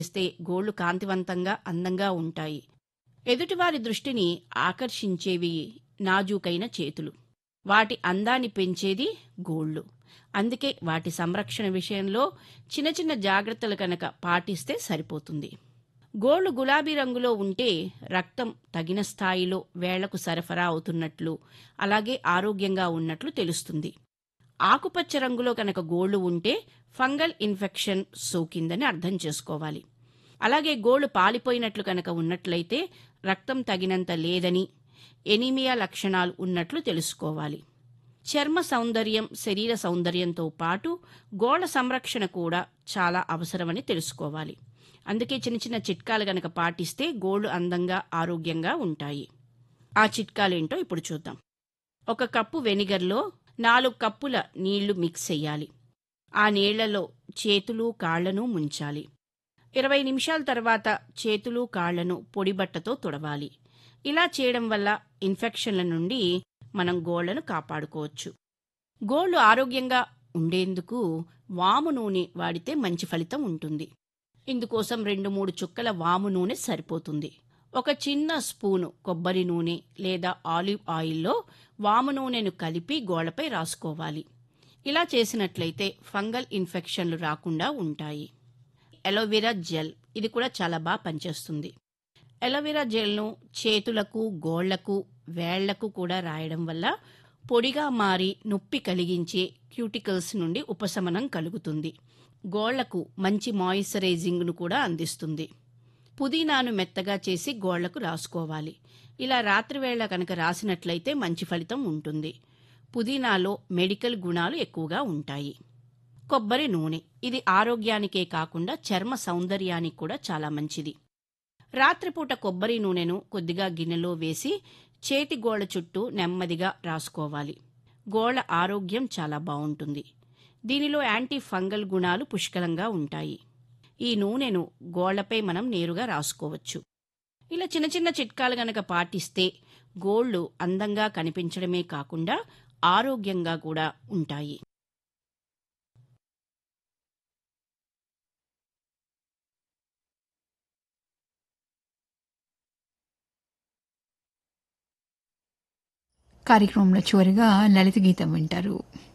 చేస్తే గోళ్లు కాంతివంతంగా అందంగా ఉంటాయి ఎదుటివారి దృష్టిని ఆకర్షించేవి నాజూకైన చేతులు వాటి అందాన్ని పెంచేది గోళ్లు అందుకే వాటి సంరక్షణ విషయంలో చిన్న చిన్న జాగ్రత్తలు కనుక పాటిస్తే సరిపోతుంది గోళ్లు గులాబీ రంగులో ఉంటే రక్తం తగిన స్థాయిలో వేళ్లకు సరఫరా అవుతున్నట్లు అలాగే ఆరోగ్యంగా ఉన్నట్లు తెలుస్తుంది ఆకుపచ్చ రంగులో కనుక గోళ్లు ఉంటే ఫంగల్ ఇన్ఫెక్షన్ సోకిందని అర్థం చేసుకోవాలి అలాగే గోళ్లు పాలిపోయినట్లు కనుక ఉన్నట్లయితే రక్తం తగినంత లేదని ఎనీమియా లక్షణాలు ఉన్నట్లు తెలుసుకోవాలి చర్మ సౌందర్యం శరీర సౌందర్యంతో పాటు గోళ్ల సంరక్షణ కూడా చాలా అవసరమని తెలుసుకోవాలి అందుకే చిన్న చిన్న చిట్కాలు గనక పాటిస్తే గోళ్లు అందంగా ఆరోగ్యంగా ఉంటాయి ఆ చిట్కాలేంటో ఇప్పుడు చూద్దాం ఒక కప్పు వెనిగర్లో నాలుగు కప్పుల నీళ్లు మిక్స్ చెయ్యాలి ఆ నీళ్లలో చేతులు కాళ్లను ముంచాలి ఇరవై నిమిషాల తర్వాత చేతులు కాళ్లను పొడిబట్టతో తుడవాలి ఇలా చేయడం వల్ల ఇన్ఫెక్షన్ల నుండి మనం గోళ్లను కాపాడుకోవచ్చు గోళ్లు ఆరోగ్యంగా ఉండేందుకు వాము నూనె వాడితే మంచి ఫలితం ఉంటుంది ఇందుకోసం రెండు మూడు చుక్కల వాము నూనె సరిపోతుంది ఒక చిన్న స్పూను కొబ్బరి నూనె లేదా ఆలివ్ ఆయిల్లో వాము నూనెను కలిపి గోళ్లపై రాసుకోవాలి ఇలా చేసినట్లయితే ఫంగల్ ఇన్ఫెక్షన్లు రాకుండా ఉంటాయి ఎలోవెరా జెల్ ఇది కూడా చాలా బాగా పనిచేస్తుంది ఎలోవెరా జెల్ను చేతులకు గోళ్లకు వేళ్లకు కూడా రాయడం వల్ల పొడిగా మారి నొప్పి కలిగించే క్యూటికల్స్ నుండి ఉపశమనం కలుగుతుంది గోళ్లకు మంచి మాయిశ్చరైజింగ్ను కూడా అందిస్తుంది పుదీనాను మెత్తగా చేసి గోళ్లకు రాసుకోవాలి ఇలా రాత్రివేళ కనుక రాసినట్లయితే మంచి ఫలితం ఉంటుంది పుదీనాలో మెడికల్ గుణాలు ఎక్కువగా ఉంటాయి కొబ్బరి నూనె ఇది ఆరోగ్యానికే కాకుండా చర్మ సౌందర్యానికి కూడా చాలా మంచిది రాత్రిపూట కొబ్బరి నూనెను కొద్దిగా గిన్నెలో వేసి చేతి గోళ్ల చుట్టూ నెమ్మదిగా రాసుకోవాలి గోళ్ల ఆరోగ్యం చాలా బావుంటుంది దీనిలో యాంటీ ఫంగల్ గుణాలు పుష్కలంగా ఉంటాయి ఈ నూనెను గోళ్లపై మనం నేరుగా రాసుకోవచ్చు ఇలా చిన్న చిన్న చిట్కాలు గనక పాటిస్తే గోళ్లు అందంగా కనిపించడమే కాకుండా ఆరోగ్యంగా కూడా ఉంటాయి కార్యక్రమంలో చివరిగా లలిత గీతం వింటారు